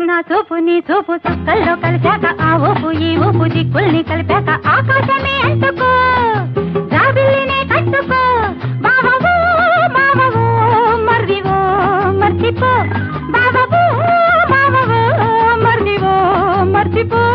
నా చూపు నీ చూపు చుక్కల్లో కలిశాక ఆ ఊపు ఈ ఊపు దిక్కుల్ని కలిపాక ఆకాశమే అంటుకో జాబిల్లినే కట్టుకో బావవో మావవో మర్దివో మర్చిపో బావవో మావవో మర్దివో మర్చిపో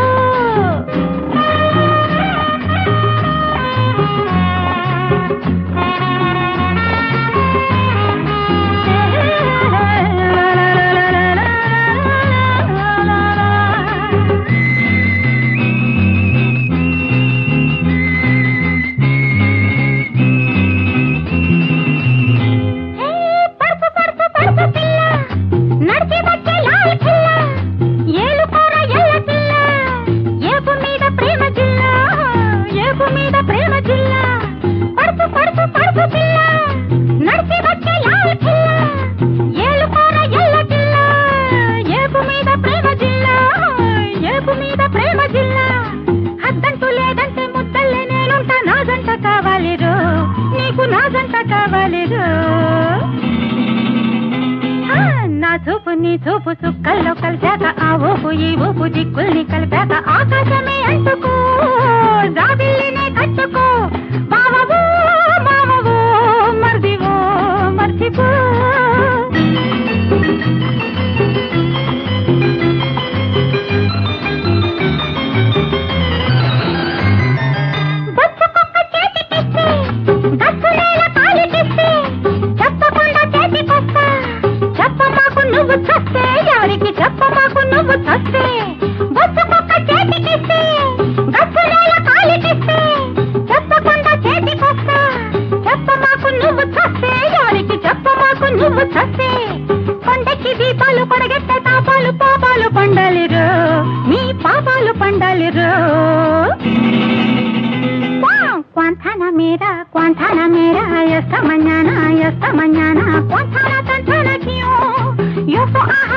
హే, పరుపు, పరుపు, పరుపు పిల్ల, నడిచి వచ్చే లాల్ పిల్ల, ఏలుకోర ఎల్ల పిల్ల, ఏపు మీద ప్రేమ జిల్ల, ఏపు మీద ప్రేమ జిల్ల. పరుపు, పరుపు, పరుపు పిల్ల, నడిచి వచ్చే లాల్ పిల్ల, ఏలుకోర ఎల్ల పిల్ల, ఏపు మీద ప్రేమ జిల్ల, ఏపు మీద ప్రేమ జిల్ల. హద్దంటూ లేదంటే ముద్దల్లే నేనుంటా నా జంట కావాలిరో నీకు నా జంట కావాలిరో ఆ, నా చూపు నీ చూపు చుక్కల్లో కలిశాక ఆ ఊపు ఈ ఊపు దిక్కుల్ని కలిపాక ఆకాశమే అంటుకో జాబిల్లినే కట్టుకో బావవో మామవో మర్దివో మర్చిపో బొచ్చుకొక్క చేతికిస్తే, గచ్చునేల కాలికిస్తే, చెప్పకుండా చేతికొస్తా. చెప్పమాకు నువ్వు చస్తే, ఎవరికి చెప్పమాకు నువ్వు చస్తే. బొచ్చుకొక్క చేతికిస్తే, గచ్చునేల కాలికిస్తే, చెప్పకుండా చేతికొస్తా. చెప్పమాకు నువ్వు చస్తే, ఎవరికి చెప్పమాకు నువ్వు చస్తే. కొండకి దీపాలు పడగెట్టే తాపాలు పాపాలు పండాలిరు నీ పాపాలు పండాలిరు Guantanamera, Guantanamera, esta mañana, esta mañana, Guantana, Guantanamera, yo, yo soy